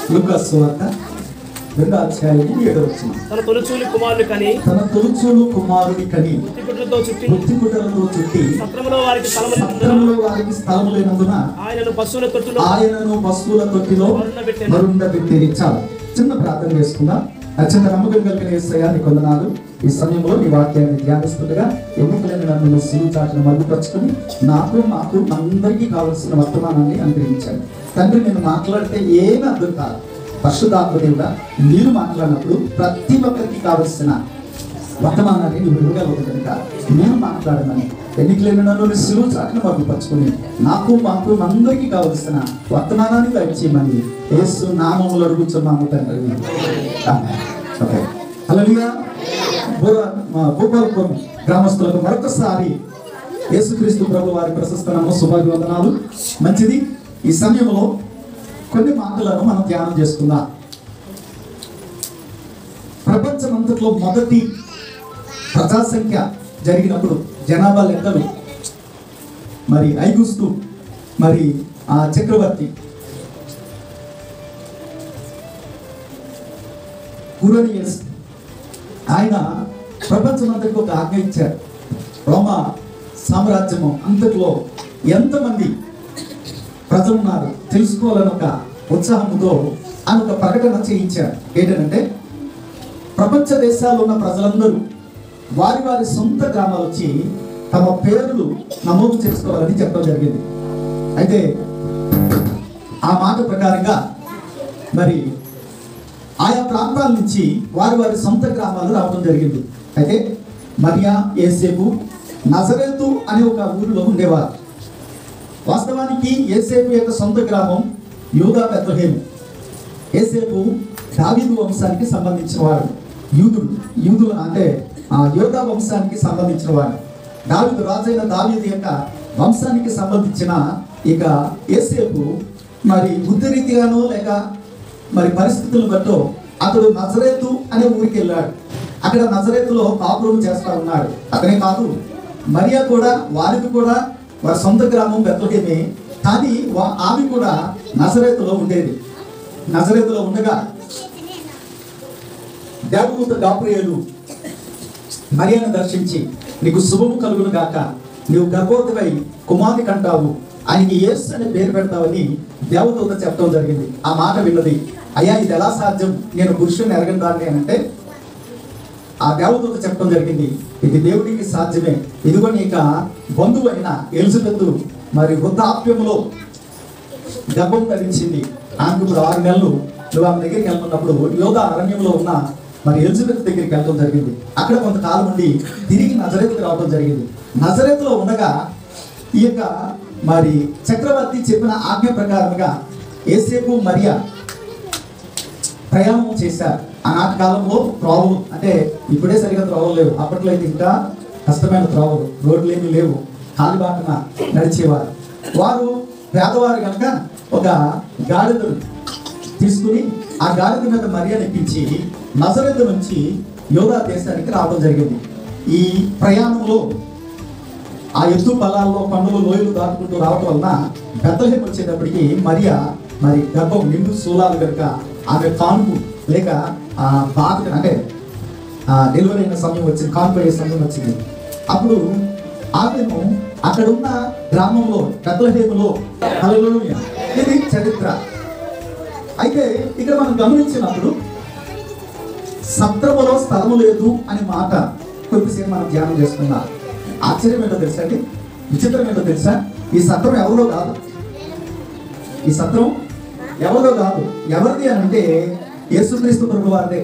లుకాస్ వార్త రెండో అధ్యాయము ఏడో వచ్చిన తన తొలిచూలి కుమారుని కని తన తొలుచూలు కుమారుని కని పుట్టిగుడ్లతో చుట్టి బుద్ధిగుడ్డలతో చుట్టి సత్రములో వారికి స్థలము సత్రంలో వారికి స్థలము లేనందున ఆయనను పశువుల తొట్టులో ఆయనను పశువుల తొట్టిలో మరుండబెట్టెను. మరుండబెట్టి చాలు చిన్న ప్రార్థన చేసుకుందాం అత్యంత నమ్మకం కలిగిన ఏసయ్యా నీ కొందనాలు ఈ సమయంలో నీ వాక్యాన్ని ధ్యానిస్తుండగా ఎన్నికలైన నన్ను నీ సిలువు చాటును మరుగుపరుచుకుని నాకు మాకు అందరికీ కావలసిన వర్తమానాన్ని అనుగ్రహించాడు తండ్రి నేను మాట్లాడితే ఏమీ అర్థం కాదు పరిశుధాత్మ దేవుడా మీరు మాట్లాడినప్పుడు ప్రతి ఒక్కరికి కావలసిన వర్తమానాన్ని నువ్వు ఇవ్వగలవు కనుక నేను మాట్లాడమని ఎన్నికలైన నన్ను నీ సిలువు చాటును మరుగుపరుచుకుని నాకు మాకు అందరికీ కావలసిన వర్తమానాన్ని దయచేయమని యేసు నామములు అడుగుతున్నాము తండ్రి ఆమేన్. ఓకే హల్లెలూయా భూ- మా భూపాలపురం గ్రామస్తులకు మరొకసారి యేసుక్రీస్తు ప్రభు వారి ప్రశస్తనము శుభాభివందనాలు మంచిది ఈ సమయంలో కొన్ని మాటలను మనం ధ్యానం చేసుకుందాం ప్రపంచమంతట్లో మొదటి ప్రజాసంఖ్య జరిగినప్పుడు జనాభా లెక్కలు మరి ఐగుస్తు మరి ఆ చక్రవర్తి కురోనియస్ ఆయన ప్రపంచమంతటికి ఒక ఆజ్ఞ ఇచ్చారు రోమా సామ్రాజ్యము అంతట్లో ఎంతమంది ప్రజలు ఉన్నారు తెలుసుకోవాలని ఒక ఉత్సాహంతో ఆయన ఒక ప్రకటన చేయించారు ఏంటంటే ప్రపంచ దేశాల్లో ఉన్న ప్రజలందరూ వారి వారి సొంత గ్రామాలు వచ్చి తమ పేర్లు నమోదు చేసుకోవాలని చెప్పడం జరిగింది అయితే ఆ మాట ప్రకారంగా మరి ఆయా ప్రాంతాల నుంచి వారి వారి సొంత గ్రామాలు రావడం జరిగింది అయితే మరియా ఏసేపు నజరేతు అనే ఒక ఊరిలో ఉండేవారు వాస్తవానికి ఏసేపు యొక్క సొంత గ్రామం యూదా బెత్లహేము ఏసేపు దావీదు వంశానికి సంబంధించిన వాడు యూదుడు యూదులు అంటే ఆ యోధా వంశానికి సంబంధించిన వాడు దావీదు రాజైన దావీదు యొక్క వంశానికి సంబంధించిన ఇక ఏసేపు మరి బుద్ధిరీతిగానో లేక మరి పరిస్థితులను బట్టో అతడు నజరేతు అనే ఊరికి వెళ్ళాడు అక్కడ నజరేతులో కాపురం చేస్తా ఉన్నాడు అతనే కాదు మరియా కూడా వారికి కూడా వారి సొంత గ్రామం బెత్లహేమే కానీ వా- ఆమె కూడా నజరేతులో ఉండేది నజరేతులో ఉండగా దేవదూత గాబ్రియేలు మరియను దర్శించి నీకు శుభము కలుగును గాక నీవు గర్భవతివై కుమారుని కంటావు ఆయనకి యేసు అనే పేరు పెడతావని దేవదూత చెప్పడం జరిగింది ఆ మాట విన్నది అయ్యా ఇది ఎలా సాధ్యం నేను పురుషుని ఎరగని దాన్ని అని అంటే ఆ దేవదూత చెప్పడం జరిగింది ఇది దేవుడికి సాధ్యమే ఇదిగో నీక బంధువు అయిన ఎలిజబెత్ మరి వృద్ధాప్యములో గర్భం ధరించింది ఆమెకు ఇప్పుడు ఆరు నెలలు నువ్వు ఆమె దగ్గరికి వెళ్తున్నప్పుడు యోధ అరణ్యంలో ఉన్న మరి ఎలిజబెత్ దగ్గరికి వెళ్ళడం జరిగింది అక్కడ కొంతకాలం ఉండి తిరిగి నజరేతుకు రావడం జరిగింది నజరేతులో ఉండగా ఈ యొక్క మరి చక్రవర్తి చెప్పిన ఆజ్ఞ ప్రకారంగా ఏసేపు మరియా ప్రయాణం చేశారు ఆనాటి కాలంలో త్రోవలు అంటే ఇప్పుడే సరిగా త్రోవలు లేవు అప్పట్లో అయితే ఇంకా కష్టమైన త్రోవలు రోడ్లు ఏమీ లేవు కాలిబాటన నడిచేవారు వారు పేదవారు కనుక ఒక గాడిదను తీసుకుని ఆ గాడిద మీద మర్యాద ఎక్కించి నజరెద్దు నుంచి యోగా దేశానికి రావడం జరిగింది ఈ ప్రయాణంలో ఆ ఎత్తు పొలాల్లో కొండలు లోయలు దాటుకుంటూ రావటం వలన బెత్తలహేం వచ్చేటప్పటికి మరియా మరి గర్భం నిండు శూలాలు కనుక ఆమె కాన్పు లేక ఆ బాధ అంటే ఆ డెలివరీ అయిన సమయం వచ్చింది కాన్పు అయ్యే సమయం వచ్చింది అప్పుడు ఆమెను అక్కడ ఉన్న గ్రామంలో బెత్తలహేములో హల్లెలూయా ఇది చరిత్ర అయితే ఇక్కడ మనం గమనించినప్పుడు సత్రములో స్థలము లేదు అనే మాట కొద్దిసేపు మనం ధ్యానం చేసుకుందాం ఆశ్చర్యం ఏంటో తెలుసా అండి విచిత్రం ఏంటో తెలుసా ఈ సత్రం ఎవరిదో కాదు ఈ సత్రం ఎవరిదో కాదు ఎవరిది అని అంటే యేసుక్రీస్తు ప్రభు వారిదే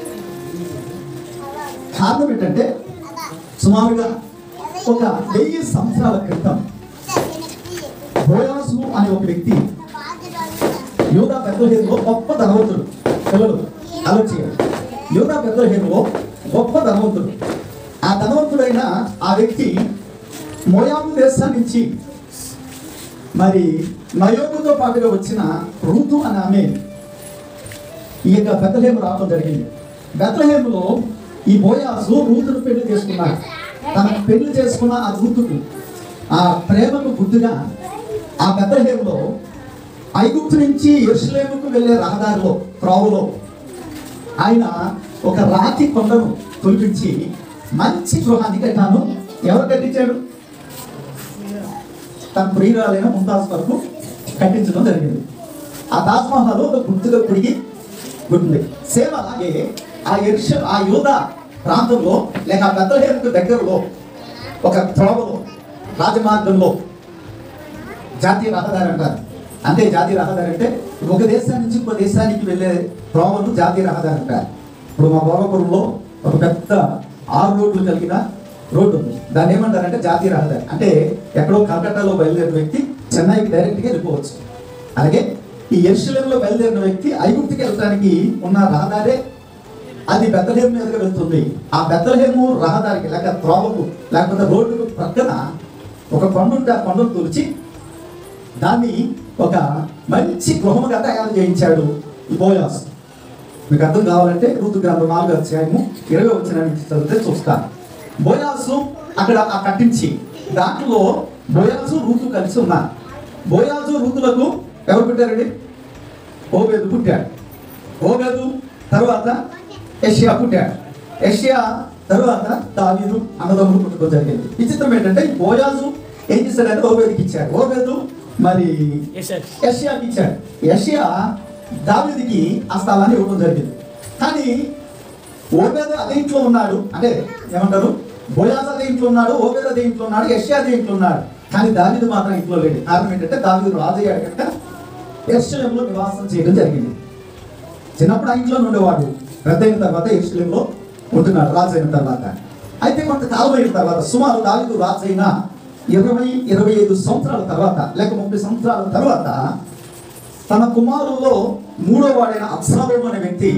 కారణం ఏంటంటే సుమారుగా ఒక వెయ్యి సంవత్సరాల క్రితం బోయాసు అనే ఒక వ్యక్తి యోధా బెత్లహేములో గొప్ప ధనవంతుడు పిల్లలు ఆలోచించారు యోధా బెత్లహేములో గొప్ప ధనవంతుడు ఆ ధనవంతుడైన ఆ వ్యక్తి మోయాబు దేశం నుంచి మరి నయోగుతో పాటుగా వచ్చిన ఋతు అనే ఆమె ఈ యొక్క బెత్లహేము రావడం జరిగింది బెత్లహేములో ఈ బోయాసు రూతును పెళ్లి చేసుకున్నాడు తన పెళ్లి చేసుకున్న ఆ రూతుకు ఆ ప్రేమకు గుర్తుగా ఆ బెత్లహేములో ఐగుప్తు నుంచి ఎరుసలేముకు వెళ్ళే రహదారిలో త్రోవలో ఆయన ఒక రాతి కొండను తొలిపించి మంచి గృహాన్ని కట్టాను ఎవరు కట్టించాడు తన ప్రియురాలైన ముంతాజ్ వరకు కట్టించడం జరిగింది ఆ తాజ్మహల్ ఒక గుర్తుగా పొడిగి ఉంటుంది సేమ్ అలాగే ఆ ఎరుష ఆ యోధ ప్రాంతంలో లేక ఆ పెద్దహేరుకు దగ్గరలో ఒక త్రోవలో రాజమార్గంలో జాతీయ రహదారి అంటారు అంటే జాతీయ రహదారి అంటే ఒక దేశం నుంచి ఇంకో దేశానికి వెళ్ళే త్రోవను జాతీయ రహదారి అంటారు ఇప్పుడు మా భోగపురంలో ఒక పెద్ద ఆరు రోడ్లు కలిగిన రోడ్డు ఉంది దాన్ని ఏమంటారంటే జాతీయ రహదారి అంటే ఎక్కడో కలకట్టాలో బయలుదేరిన వ్యక్తి చెన్నైకి డైరెక్ట్గా వెళ్ళిపోవచ్చు అలాగే ఈ ఎరుశలంలో బయలుదేరిన వ్యక్తి ఐగుప్తికి వెళ్ళడానికి ఉన్న రహదారే అది బెత్తలేము మీదుగా వెళ్తుంది ఆ బెత్తలేము రహదారికి లేక త్రోవకు లేకపోతే రోడ్డుకు పక్కన ఒక కొండ ఉంటే ఆ కొండను తులిచి దాన్ని ఒక మంచి గృహముగా తయారు చేయించాడు ఈ బోయాస్ మీకు అర్థం కావాలంటే ఋతు గ్రంథం నాలుగు అధ్యాయము ఇరవై వచ్చిన చదివితే చూస్తాను బోయాసు అక్కడ ఆ కట్టించి దాంట్లో బోయాసు రూతు కలిసి ఉన్నారు బోయాసు రూతులకు ఎవరు పుట్టారండి ఓబేదు పుట్టాడు ఓబేదు తర్వాత యష్యా పుట్టాడు యష్యా తర్వాత దావీదు అన్నదమ్ములు పుట్టుకో జరిగింది విచిత్రం ఏంటంటే ఈ బోయాజు ఏం చేశాడంటే ఓబేదుకి ఇచ్చాడు ఓబేదు మరి యెషయా. యష్యాకి ఇచ్చాడు యష్యా దావీదికి ఆ స్థలాన్ని ఇవ్వడం జరిగింది కానీ ఓబేద అదే ఇంట్లో ఉన్నాడు అంటే ఏమంటారు బోయాజ్ అదే ఇంట్లో ఉన్నాడు ఓబేద అదే ఇంట్లో ఉన్నాడు యష్యా అదే ఇంట్లో ఉన్నాడు కానీ దావీదు మాత్రం ఇంట్లో లేడు కారణం ఏంటంటే దావీదు రాజు అయ్యాడు కనుక యెరూషలేములో నివాసం చేయడం జరిగింది చిన్నప్పుడు ఆ ఇంట్లో ఉండేవాడు పెద్ద అయిన తర్వాత యెరూషలేములో ఉంటున్నాడు రాజు అయిన తర్వాత అయితే కొంతకాలం అయిన తర్వాత సుమారు దావీదు రాజు అయిన ఇరవై ఇరవై ఐదు సంవత్సరాల తర్వాత లేక ముప్పై సంవత్సరాల తర్వాత తన కుమారుల్లో మూడో వాడైన అబ్సాలోం అనే వ్యక్తి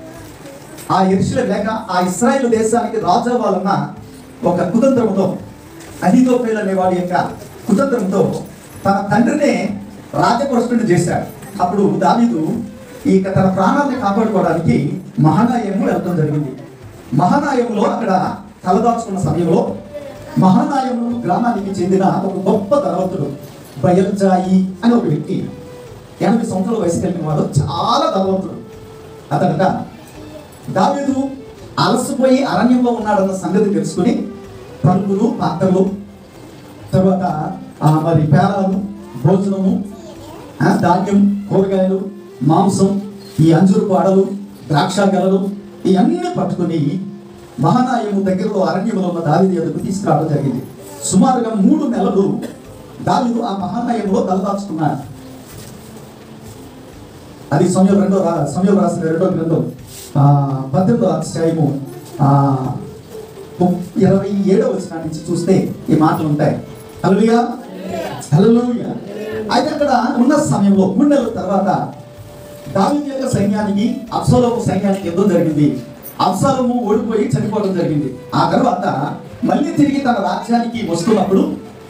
ఆ ఎరుషుల లేక ఆ ఇస్రాయేల్ దేశానికి రాజు అవ్వాలన్న ఒక కుతంత్రంతో అహితోపేల్ అనేవాడి యొక్క కుతంత్రంతో తన తండ్రినే రాజపురుషుడిని చేశాడు అప్పుడు దావీదు ఇక తన ప్రాణాన్ని కాపాడుకోవడానికి మహానాయము వెళ్ళడం జరిగింది మహానాయంలో అక్కడ తలదాచుకున్న సమయంలో మహానాయము గ్రామానికి చెందిన ఒక గొప్ప ధనవంతుడు బయల్జాయి అనే ఒక వ్యక్తి ఎనభై సంవత్సరాల వయసు కలిగిన వాడు చాలా ధనవంతుడు అతడట దావీదు అలసిపోయి అరణ్యంలో ఉన్నాడన్న సంగతి తెలుసుకుని పరుగులు పాత్రలు తర్వాత ఆ, మరి పేరాలు భోజనము ఆ, ధాన్యం కూరగాయలు మాంసం ఈ అంజూరు పాడలు ద్రాక్ష గెలలు ఇవన్నీ పట్టుకుని మహానాయము దగ్గరలో అరణ్యంలో ఉన్న దావిది ఎదుగు తీసుకురావడం జరిగింది సుమారుగా మూడు నెలలు దావిదు ఆ మహానాయంలో తలదాచుకున్నాడు అది సమయం రెండో రా సమయం రాసిన రెండో గ్రంథం ఆ, పద్దెనిమిదో అధ్యాయము ఆ, ము- ఇరవై ఏడో వచ్చిన నుంచి చూస్తే ఈ మాటలు ఉంటాయి హల్లెలూయా హల్లెలూయా అయితే అక్కడ ఉన్న సమయంలో మూడు నెలల తర్వాత దావీదు యొక్క సైన్యానికి అబ్సలోము సైన్యానికి యుద్ధం జరిగింది అబ్సలోము ఓడిపోయి చనిపోవడం జరిగింది ఆ తర్వాత మళ్ళీ తిరిగి తన రాజ్యానికి వస్తున్నప్పుడు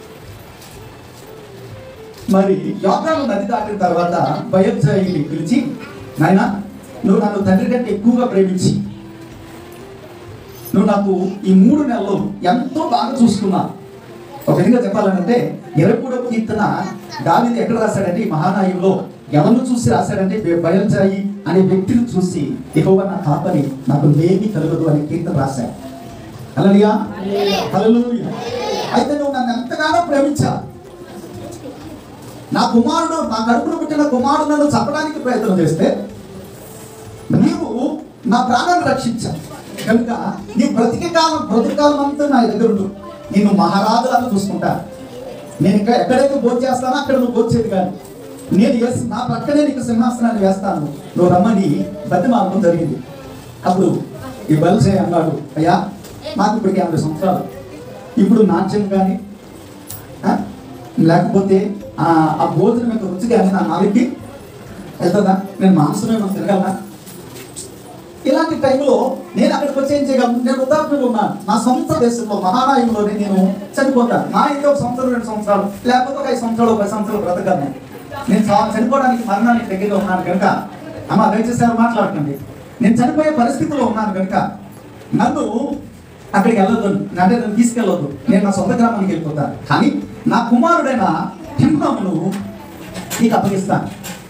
మరి యోగాను నది దాటిన తర్వాత బయల్జాయిని పిలిచి నాయన నువ్వు నన్ను తండ్రి కంటే ఎక్కువగా ప్రేమించి నువ్వు నాకు ఈ మూడు నెలలు ఎంతో బాగా చూసుకున్నా ఒక విధంగా చెప్పాలంటే ఇరవై మూడవ కీర్తన దావిది ఎక్కడ రాశాడంటే ఈ మహానాయంలో ఎవరిని చూసి రాశాడంటే బె- బయల్జాయి అనే వ్యక్తిని చూసి ఎక్కువ నా కాపని నాకు లేమి కలగదు అనే కీర్తన రాశాడు హల్లెలూయా హల్లెలూయా అయితే నువ్వు నన్ను ఎంతగానో ప్రేమించా నా కుమారుడు నా కడుపున పుట్టిన కుమారుడు నన్ను చంపడానికి ప్రయత్నం చేస్తే నీవు నా ప్రాణాన్ని రక్షించా కనుక నీ బ్రతికే కాలం బ్రతిక కాలం అంతా నా దగ్గర ఉండు నేను మహారాజులను చూసుకుంటా నేను ఇంకా ఎక్కడైతే భోజనం చేస్తానో అక్కడ నువ్వు భోజేది కాదు నేను ఎస్ నా పక్కనే నీకు సింహాసనాన్ని వేస్తాను నువ్వు రమ్మని బతిమాలడం జరిగింది అప్పుడు ఈ బల్సే అన్నాడు అయ్యా నాకు ఇప్పటికి యాభై సంవత్సరాలు ఇప్పుడు నాట్యం కానీ ఆ? లేకపోతే ఆ ఆ భోజనం యొక్క రుచి కానీ నా నాలుగుకి వెళ్తుందా నేను మాంసమే మనం తిరగలనా ఇలాంటి టైంలో నేను అక్కడికి వచ్చి ఏం చేయగలను నేను వృద్ధాప్యంలో ఉన్నాను నా సొంత దేశంలో మహారాయంలోనే నేను చనిపోతాను నా ఇంట్లో ఒక సంవత్సరం రెండు సంవత్సరాలు లేకపోతే ఒక ఐదు సంవత్సరాలు పది సంవత్సరాలు బ్రతకను నేను చా- చనిపోవడానికి మరణానికి దగ్గరగా ఉన్నాను కనుక అమ్మ దయచేసి ఎవరు మాట్లాడకండి నేను చనిపోయే పరిస్థితిలో ఉన్నాను కనుక నన్ను అక్కడికి వెళ్ళొద్దు అంటే నన్ను తీసుకెళ్ళొద్దు నేను నా సొంత గ్రామానికి వెళ్ళిపోతాను కానీ నా కుమారుడైన హింహమును నీకు అప్పగిస్తాను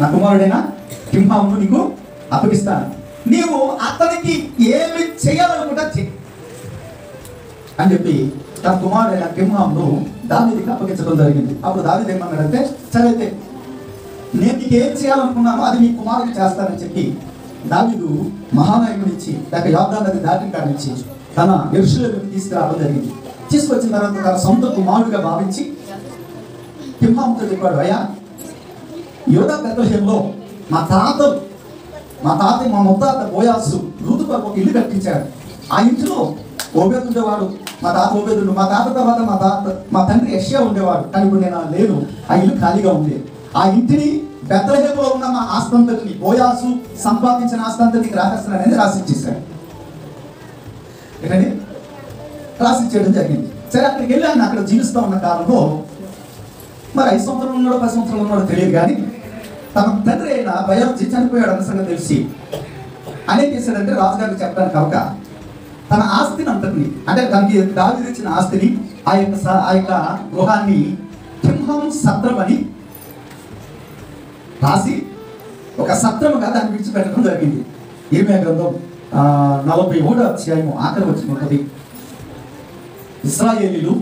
నా కుమారుడైనా సింహామును నీకు అప్పగిస్తాను నీవు అతనికి ఏమి చేయాలనుకుంటా చెయ్యి అని చెప్పి తన కుమారుడైన సింహామును దావిదికి అప్పగించడం జరిగింది అప్పుడు దావిది ఏమన్నాడంటే సరే అయితే నేను నీకు ఏం చేయాలనుకున్నానో అది నీ కుమారుడికి చేస్తానని చెప్పి దావిదు మహానాయకుడు ఇచ్చి లేక యోగ్దాన్ నది దాటిన కాడి నుంచి తన ఎరుషులకు తీసుకురావడం జరిగింది తీసుకొచ్చిన తర్వాత తన సొంత కుమారుడిగా భావించి సింహాముతో చెప్పాడు అయ్యా యోధా బెత్తలహేంలో మా తాత మా తాత మా ముత్తాత బోయాసు ఋతుకు ఒక ఇల్లు కట్టించాడు ఆ ఇంటిలో ఓబేదు ఉండేవాడు మా తాత ఓబేదుడు మా తాత తర్వాత మా తాత మా తండ్రి యష్యా ఉండేవాడు కానీ ఇప్పుడు నేను లేను ఆ ఇల్లు ఖాళీగా ఉంది ఆ ఇంటిని బెత్తలహేములో ఉన్న మా ఆస్తంతటిని బోయాసు సంపాదించిన ఆస్తంతటికి రాసేస్తానని రాసిచ్చేసాడు ఏంటండి రాసిచ్చేయడం జరిగింది సరే అక్కడికి వెళ్ళి ఆయన అక్కడ జీవిస్తూ ఉన్న కాలంలో మరి ఐదు సంవత్సరాలు ఉన్నాడో పది సంవత్సరాలు ఉన్నాడో తెలియదు కానీ తన తండ్రి అయిన బయోజీ చనిపోయాడు అన్న సంగతి తెలిసి ఆయన ఏం చేశాడంటే రాజుగారికి చెప్పడానికి అవక తన ఆస్తిని అంతటిని అంటే తనకి దావి ఇచ్చిన ఆస్తిని ఆ యొక్క స- ఆ యొక్క గృహాన్ని సింహం సత్రం అని రాసి ఒక సత్రముగా దాన్ని విడిచిపెట్టడం జరిగింది ఇరవై గ్రంథం ఆ, నలభై ఒకటో అధ్యాయము ఆఖరి వచ్చిన ఉంటుంది ఇస్రాయేలీలు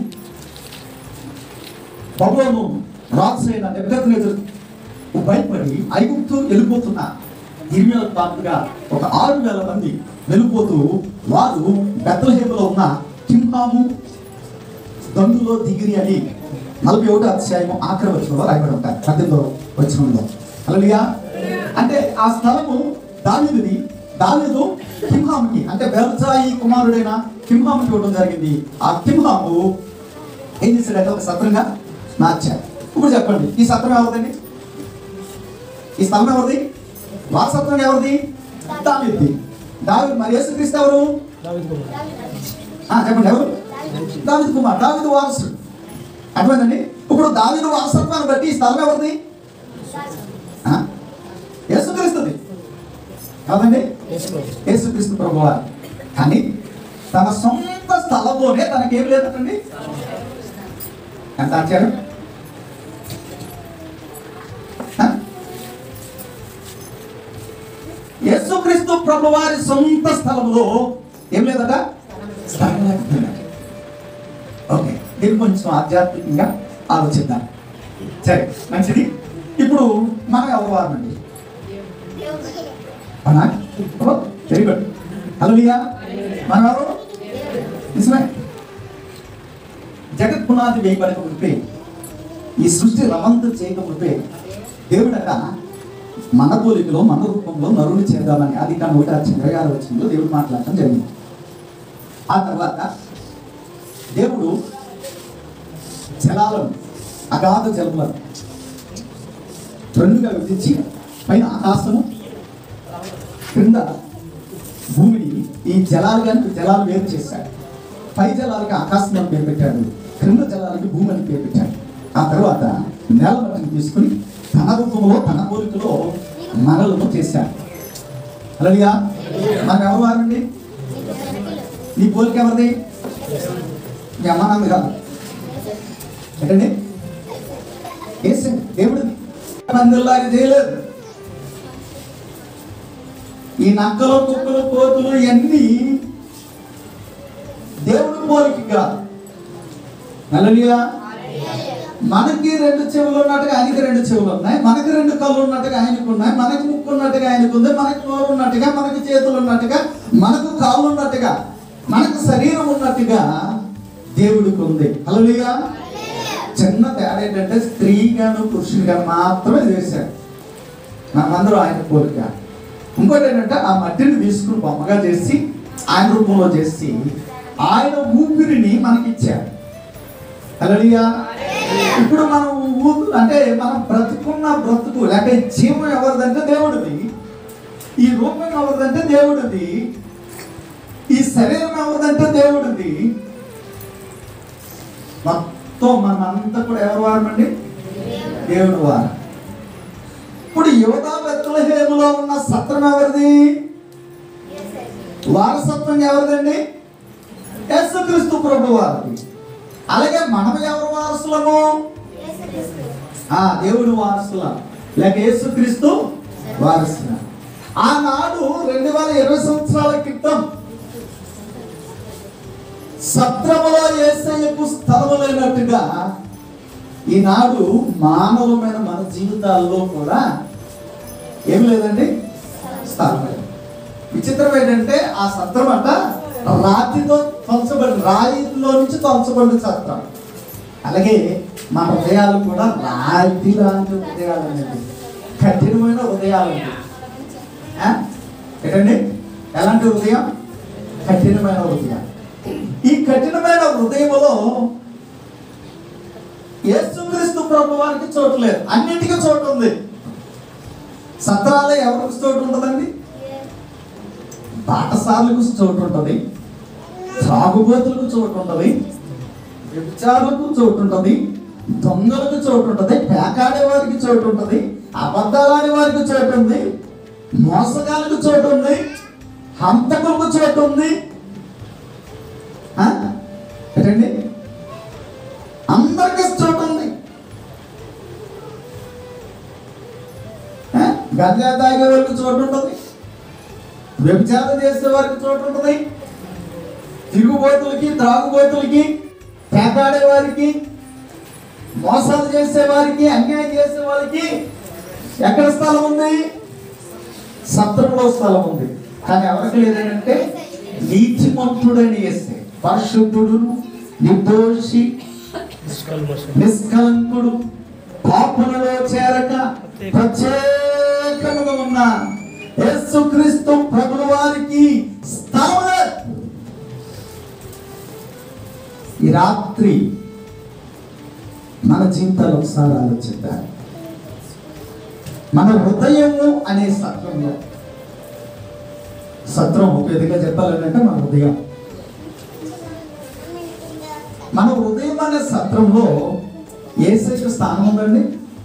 బబులోను రాజు అయిన నెబుకద్నెజరు భయపడి ఐగుప్తు వెళ్ళిపోతున్న ఇరవై పాటుగా ఒక ఆరు వేల మంది వెళ్ళిపోతూ వారు బెత్తలహేములో ఉన్న కింహాము దండులో దిగిరి అని నలభై ఒకటో అధ్యాయము ఆఖరి వచనంలో రాయబడి ఉంటారు పద్దెనిమిదో వచనంలో అలలియా అంటే ఆ స్థలము దావీదుది దావీదు కింహాముకి అంటే బెల్జాయి కుమారుడైన కింహాముకి ఇవ్వడం జరిగింది ఆ కింహాము ఏం చేశాడంటే ఒక సత్రంగా మార్చారు ఇప్పుడు చెప్పండి ఈ సత్రం ఎవరిదండి ఈ స్థలం ఎవరిది వారసత్వం ఎవరిది దావీది దావి మరి యేసుక్రీస్తు ఎవరు దావీదు కుమారుడు. ఆ, చెప్పండి ఎవరు దావిద్ కుమార్ దావిద్ వారసుడు అర్థమైందండి ఇప్పుడు దావిదు వారసత్వాన్ని బట్టి ఈ స్థలం ఎవరిది ఆ? యేసుక్రీస్తుది కాదండి యేసు ప్రభు. యేసుక్రీస్తు ప్రభు వారు కానీ తన సొంత స్థలంలోనే తనకేం లేదండి ఎంత ఆచారం ఆ? యేసుక్రీస్తు ప్రభు వారి సొంత స్థలంలో ఏం లేదట స్థలం లేకపోయినా ఓకే దీన్ని కొంచెం ఆధ్యాత్మికంగా ఆలోచిద్దాం సరే మంచిది ఇప్పుడు మనం ఎవరు వారండి అవునా ఓ వెరీ గుడ్ హలో మనం ఎవరు నిజమే జగత్ పునాది వేయబడక మునిపే ఈ సృష్టి రవంతు చేయక మునిపే దేవుడట మన పోలికలో మన రూపంలో నరుని చేద్దామని అది కానీ ఒకటి ఆ చంద్రగారు వచ్చిందో దేవుడు మాట్లాడటం జరిగింది ఆ తర్వాత దేవుడు జలాలను అగాధ జలములను రెండుగా విధించి పైన ఆకాశము క్రింద భూమిని ఈ జలాలు కనుక జలాలు వేరు చేశాడు పై జలాలకి ఆకాశం అని పేరు పెట్టాడు క్రింద జలాలకి భూమి అని పేరు పెట్టాడు ఆ తర్వాత నేల మట్టిని తీసుకుని తన రూపంలో తన పోలికలో మనలను చేశాడు అలాగా మనం ఎవరు వారండి నీ పోలిక ఎవరిది మీ అమ్మ నాన్న కాదు ఏంటండి ఏసే దేవుడిది మందిలాగా చేయలేదు ఈ నక్కలు కుక్కలు కోతులు ఇవన్నీ దేవుడి పోలిక కాదు హల్లెలూయా మనకి రెండు చెవులు ఉన్నట్టుగా ఆయనకి రెండు చెవులు ఉన్నాయి మనకి రెండు కళ్ళు ఉన్నట్టుగా ఆయనకు ఉన్నాయి మనకి ముక్కు ఉన్నట్టుగా ఆయనకు ఉంది మనకి నోరు ఉన్నట్టుగా మనకి చేతులు ఉన్నట్టుగా మనకు కాళ్ళు ఉన్నట్టుగా మనకు శరీరం ఉన్నట్టుగా దేవుడికి ఉంది హల్లెలూయా చిన్న తేడా ఏంటంటే స్త్రీగాను పురుషునిగాను మాత్రమే చేశాడు మనమందరం ఆయన పోలిక ఇంకోటి ఏంటంటే ఆ మట్టిని తీసుకుని బొమ్మగా చేసి ఆయన రూపంలో చేసి ఆయన ఊపిరిని మనకిచ్చాడు హల్లెలూయా ఇప్పుడు మనం ఊపి అంటే మనం బ్రతుకున్న బ్రతుకు లేక ఈ జీవం ఎవరిదంటే దేవుడిది ఈ రూపం ఎవరిదంటే దేవుడిది ఈ శరీరం ఎవరిదంటే దేవుడిది మొత్తం మనంతా కూడా ఎవరు వారమండి దేవుడు వారం ఇప్పుడు యోధా బెత్తలహేములో ఉన్న సత్రం ఎవరిది వారసత్వం ఎవరిదండి యేసుక్రీస్తు ప్రభు వారిది అలాగే మనం ఎవరు వారసులము ఆ దేవుడు వారసులం లేక యేసుక్రీస్తు వారసుగా ఆనాడు రెండు వేల ఇరవై సంవత్సరాల క్రితం సత్రములో ఏసయ్యకు స్థలము లేనట్టుగా ఈనాడు మానవమైన మన జీవితాల్లో కూడా ఏం లేదండి స్థలం లేదు విచిత్రం ఏంటంటే ఆ సత్రం అంట రాతితో తొలచబడి రాయిలో నుంచి తొలచబడిన సత్రం అలాగే మన హృదయాలు కూడా రాతి లాంటి హృదయాలు అనేది కఠినమైన హృదయాలు అండి. ఆ? ఏంటండి ఎలాంటి హృదయం కఠినమైన హృదయం ఈ కఠినమైన హృదయంలో యేసుక్రీస్తు ప్రభు వారికి చోటు లేదు అన్నిటికీ చోటు ఉంది సత్రాలే ఎవరికి చోటు ఉంటుందండి పాఠశాలకు చోటు ఉంటుంది త్రాగుబోతులకు చోటు ఉంటుంది వ్యభిచారులకు చోటు ఉంటుంది దొంగలకు చోటు ఉంటుంది పేకాడే వారికి చోటు ఉంటుంది అబద్ధాలాడే వారికి చోటు ఉంది మోసగాలకు చోటు ఉంది హంతకులకు చోటు ఉంది ఆ? ఏంటండి అందరికీ చోటు ఉంది ఆ? గంజా తాగే వారికి చోటు ఉంటుంది వ్యభిచారం చేసే వారికి చోటు ఉంటుంది తిరుగుబోతులకి త్రాగుబోతులకి పేకాడే వారికి మోసాలు చేసే వారికి అన్యాయం చేసే వారికి ఎక్కడ స్థలం ఉంది సత్రంలో స్థలం ఉంది కానీ ఎవరికి లేదంటే నీతిమంతుడని చేస్తే పరిశుద్ధుడును నిర్దోషి నిష్కల్మషం. నిష్కలంకుడు పాపులలో చేరక ప్రత్యేకముగా ఉన్న యేసుక్రీస్తు ప్రభుల వారికి స్థలం లేదు. ఈ రాత్రి మన జీవితాలు ఒకసారి ఆలోచిద్దాం మన హృదయము అనే సత్రంలో సత్రం ఒక విధంగా చెప్పాలంటే మన హృదయం మన హృదయం అనే సత్రంలో ఏసైకి స్థానం ఉందండి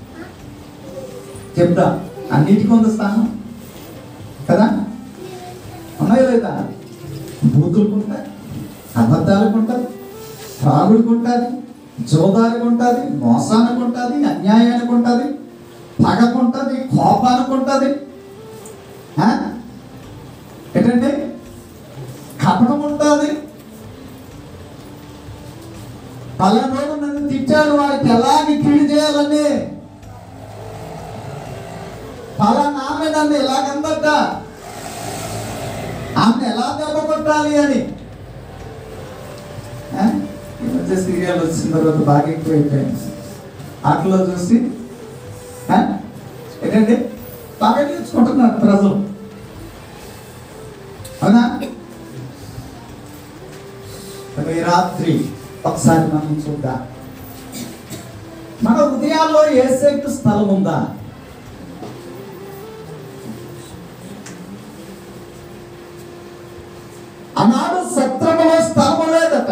చెప్తా అన్నిటికీ ఉంది స్థానం కదా ఉన్నాయో లేదా బూతులకు ఉంటాయి అబద్ధాలకు ఉంటుంది త్రాగుడికి ఉంటుంది జోదారికి ఉంటుంది మోసానికి ఉంటుంది అన్యాయానికి ఉంటుంది పగకు ఉంటుంది కోపానికి ఉంటుంది ఆ? ఏంటంటే కపటం ఉంటుంది పలానోడు నన్ను తిట్టాడు వాడికి ఎలాగ కీడు చేయాలని పలానా ఆమె నన్ను ఎలాగందట ఆమెను ఎలా దెబ్బ కొట్టాలి అని ఆ? ఈ మధ్య సీరియల్ వచ్చిన తర్వాత బాగా ఎక్కువైపోయింది అట్లా చూసి ఆ? ఏంటండి బాగా నేర్చుకుంటున్నారు ప్రజలు అవునా మరి ఈ రాత్రి ఒకసారి మనం చూద్దాం మన హృదయాల్లో ఏసేకు స్థలం ఉందా ఆనాడు సత్రములో స్థలము లేదట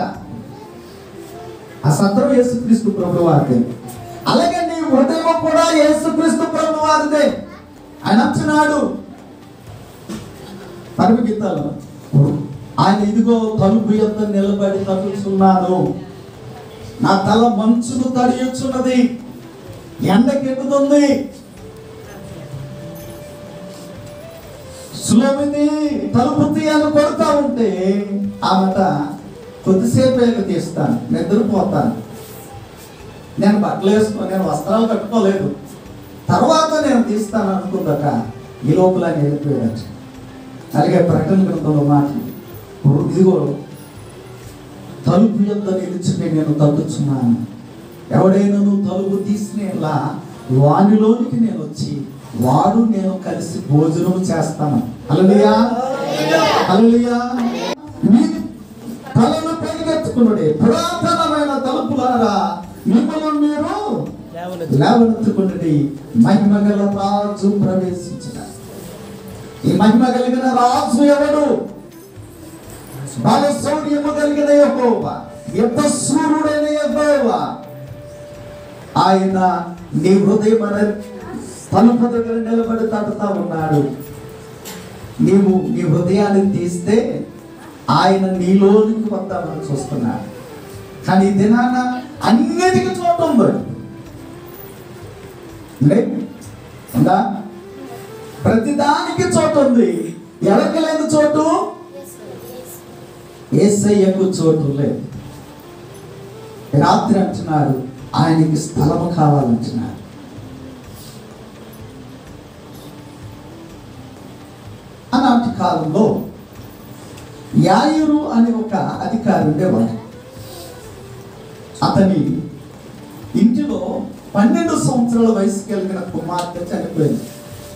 ఆ సత్రం యేసుక్రీస్తు ప్రభు వారిదే అలాగే నీ హృదయం కూడా యేసుక్రీస్తు ప్రభు వారిదే ఆయన అంటున్నాడు పరమ గీతాలు ఆయన ఇదిగో తలుపు ఎంత నిలబడి తలుచున్నాను నా తల మంచును తడియుచున్నది ఎండకెక్కుతుంది సులమిది తలుపు తీయను కొడతా ఉంటే ఆమెట కొద్దిసేపు ఏమి తీస్తాను నిద్రపోతాను నేను బట్టలు వేసుకో నేను వస్త్రాలు కట్టుకోలేదు తర్వాత నేను తీస్తాను అనుకుందట ఈ లోపల ఆయన వెళ్ళిపోయాడు అలాగే ప్రకటన గ్రంథంలో మాట ఇదిగో తలుపు యొక్క నిలిచిపోయి నేను తగ్గుచున్నాను ఎవడైనాను తలుపు తీసినేలా వానిలోనికి నేను వచ్చి వాడు నేను కలిసి భోజనం చేస్తాను అలలియా అలలియా మీ తలను పైకెత్తుకునుడే పురాతనమైన తలుపులారా మిమ్మల్ని మీరు లేవనెత్తు. లేవనెత్తుకున్నది మహిమ గల రాజు ప్రవేశించిన ఈ మహిమ కలిగిన రాజు ఎవడు బాలశౌర్యము కలిగిన యెహోవా యుద్ధ సూర్యుడైన యెహోవా ఆయన నీ హృదయం అనే తలుపు దగ్గర నిలబడి తడుతా ఉన్నాడు నీవు నీ హృదయాన్ని తీస్తే ఆయన నీలోనికి వద్దామని చూస్తున్నాడు కానీ ఈ దినాన అన్నిటికీ చోటు ఉంది లే? ఉందా ప్రతిదానికి చోటు ఉంది ఎవరికి లేదు చోటు ఏసయ్యకు చోటు లేదు రాత్రి అంటున్నారు ఆయనకి స్థలము కావాలంటున్నారు అలాంటి కాలంలో యాయురు అనే ఒక అధికారి ఉండేవాడు అతని ఇంటిలో పన్నెండు సంవత్సరాల వయసు కలిగిన కుమార్తె చనిపోయింది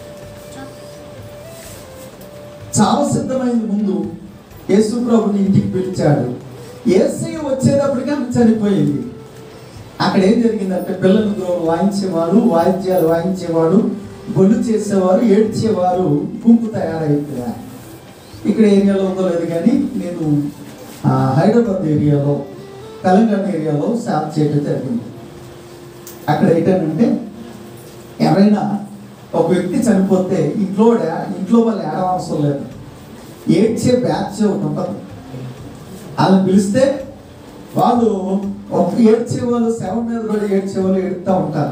చావు సిద్ధమైన ముందు యేసు ప్రభుని ఇంటికి పిలిచాడు ఏసై వచ్చేటప్పటికి ఆమె చనిపోయింది అక్కడ ఏం జరిగిందంటే పిల్లలు ద్రోవ వాయించేవారు వాయిద్యాలు వాయించేవాడు బొల్లు చేసేవారు ఏడ్చేవారు గుంపు తయారైపోయారు ఇక్కడ ఏరియాలో ఉందో లేదు కానీ నేను ఆ, హైదరాబాద్ ఏరియాలో తెలంగాణ ఏరియాలో సేవ చేయడం జరిగింది అక్కడ ఏంటంటే ఎవరైనా ఒక వ్యక్తి చనిపోతే ఇంట్లో డా- ఇంట్లో వాళ్ళు ఏడవసరం లేదు ఏడ్చే బ్యాచ్ ఒకటి ఉంటుంది వాళ్ళని పిలిస్తే వాళ్ళు ఒక ఏడ్చే వాళ్ళు శవ మీద కూడా ఏడ్చే వాళ్ళు ఏడుతూ ఉంటారు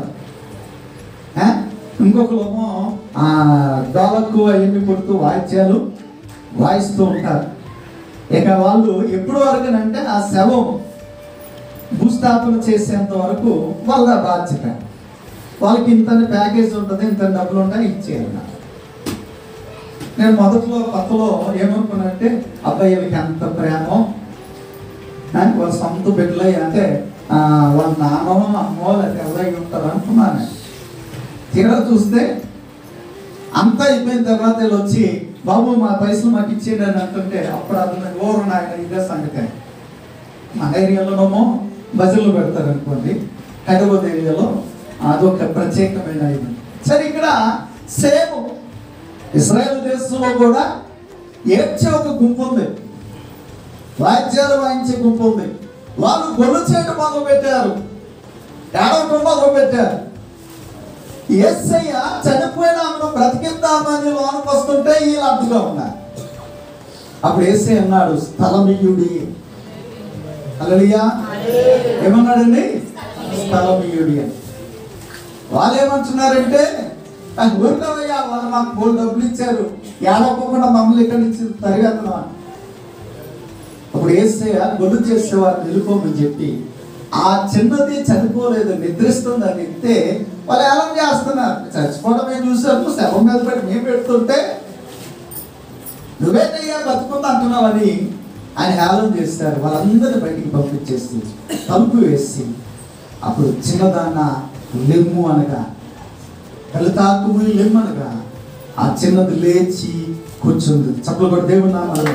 ఆ? ఇంకొకరేమో ఆ డోలకు అవన్నీ కొడుతూ వాయిద్యాలు వాయిస్తూ ఉంటారు ఇక వాళ్ళు ఎప్పుడు వరకు అంటే ఆ శవం భూస్థాపన చేసేంత వరకు వాళ్ళ బాధ్యత వాళ్ళకి ఇంత ప్యాకేజ్ ఉంటుంది ఇంత డబ్బులు ఉంటాయి ఇచ్చేయాలి నాకు. నేను మొదట్లో కొత్తలో ఏమనుకున్నానంటే అబ్బాయి వీళ్ళకి ఎంత ప్రేమో అని వాళ్ళ సొంత బిడ్డలై అంటే ఆ, వాళ్ళ నాన్నో అమ్మో లేకపోతే ఎవరై ఉంటారు అనుకున్నాను నేను. తీరా చూస్తే అంతా అయిపోయిన తర్వాత వీళ్ళు వచ్చి బాబు మా పైసలు మాకు ఇచ్చేయండి అని అంటుంటే అప్పుడు అతను ఓరు నాయన ఇదే సంగతి మన ఏరియాలోనేమో బజర్లు పెడతారు అనుకోండి హైదరాబాద్ ఏరియాలో అదొక ప్రత్యేకమైన ఇది సరే ఇక్కడ సేమ్ ఇస్రాయేల్ దేశంలో కూడా ఏడ్చే ఒక గుంపు ఉంది వాయిద్యాలు వాయించే గుంపు ఉంది వాళ్ళు గొల్లు చేయడం మొదలు పెట్టారు ఏడవటం మొదలు పెట్టారు ఏసయ్య చనిపోయిన ఆమెను బ్రతికిద్దామని లోనకు వస్తుంటే వీళ్ళు అడ్డుగా ఉన్నారు అప్పుడు ఏసై అన్నాడు స్థలమీయుడి అలలియా ఏమన్నాడండి స్థలమీయుడి అని వాళ్ళు ఏమంటున్నారంటే "ఆ, ఊరుకోవయ్యా వాళ్ళు మాకు మూడు డబ్బులు ఇచ్చారు ఏడవకుండా మమ్మల్ని ఇక్కడ నుంచి తరిగేస్తున్నాం అప్పుడు ఏసయ్య గొల్లు చేసేవారు నిలుపోమని చెప్పి ఆ చిన్నది చనిపోలేదు నిద్రిస్తుంది అని ఇస్తే వాళ్ళు ఏలం చేస్తున్నారు చచ్చిపోవడమే చూసాము శవం మీద పడి మేము పెడుతుంటే నువ్వేనయ్యా బతుకుంది అంటున్నావని ఆయన హేళన చేస్తారు వాళ్ళందరినీ బయటికి పంపించేసి తలుపు వేసి అప్పుడు చిన్నదాన్న లెమ్ము అనగా కలుతాకు లెమ్ము అనగా ఆ చిన్నది లేచి కూర్చుంది చప్పలు కూడా దేవుడు నామాలు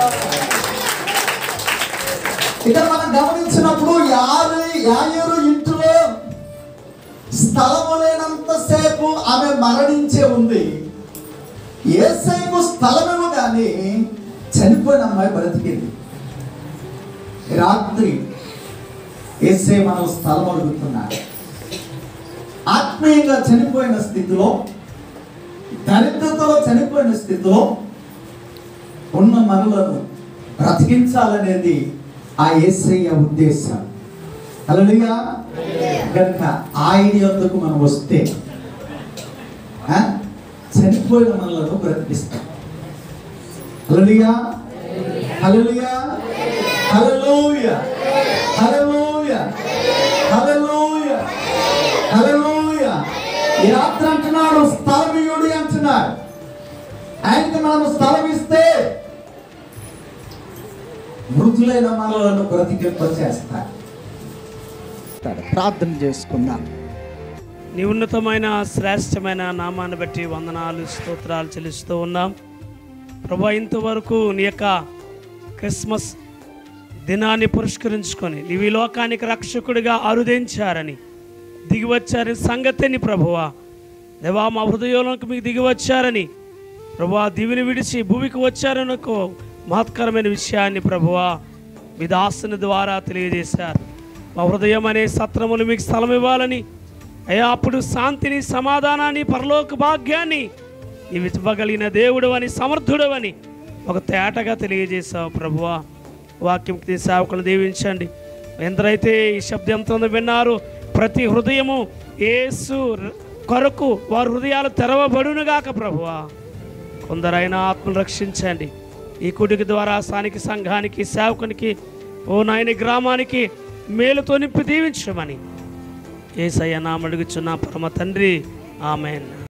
ఇక్కడ మనం గమనించినప్పుడు యారు యాయూరు ఇంట్లో స్థలము లేనంత సేపు ఆమె మరణించే ఉంది ఏసైకు స్థలమేమో కానీ చనిపోయిన అమ్మాయి బ్రతికింది రాత్రి ఏసై మనం స్థలం అడుగుతున్నాడు ఆత్మీయంగా చనిపోయిన స్థితిలో దరిద్రతలో చనిపోయిన స్థితిలో ఉన్న మనలను బ్రతికించాలనేది ఆ ఏసయ్య ఉద్దేశం అలలుగా కనుక ఆయన యొద్దకు మనం వస్తే ఆ, చనిపోయిన మనలను బ్రతికిస్తాం హల్లెలూయా హల్లెలూయా హల్లెలూయా హల్లెలూయా హల్లెలూయా హల్లెలూయా ఈ రాత్రి అంటున్నాడు స్థలమియుడి అంటున్నాడు ఆయనకి మనం స్థలం ఇస్తే మృతులైన మనలను బ్రతికింప చేస్తాడు ప్రార్థన చేసుకుందాం నీ ఉన్నతమైన శ్రేష్టమైన నామాన్ని బట్టి వందనాలు స్తోత్రాలు చెల్లిస్తూ ఉన్నాం ప్రభా ఇంతవరకు నీ యొక్క క్రిస్మస్ దినాన్ని పురస్కరించుకొని నీవు ఈ లోకానికి రక్షకుడిగా అరుదించారని దిగివచ్చారని సంగతిని ప్రభువా దేవా మా హృదయంలోకి మీకు దిగివచ్చారని ప్రభువా దివిని విడిచి భూమికి వచ్చారని ఒక మహత్కరమైన విషయాన్ని ప్రభువా మీ దాసుని ద్వారా తెలియజేశారు మా హృదయం అనే సత్రములు మీకు స్థలం ఇవ్వాలని అయ్యా అప్పుడు శాంతిని సమాధానాన్ని పరలోక భాగ్యాన్ని నీవు ఇవ్వగలిగిన దేవుడు అని సమర్థుడు అని ఒక తేటగా తెలియజేశావు ప్రభువా వాక్యం సేవకులు దీవించండి ఎందరైతే ఈ శబ్దంతో విన్నారు ప్రతి హృదయము ఏసు కొరకు వారి హృదయాలు తెరవబడునుగాక ప్రభువా కొందరైనా ఆత్మలు రక్షించండి ఈ కుడికి ద్వారా స్థానిక సంఘానికి సేవకునికి ఓ నాయని గ్రామానికి మేలుతో నింపి దీవించమని ఏసయ్య నామడుగుచున్న పరమ తండ్రి ఆమెన్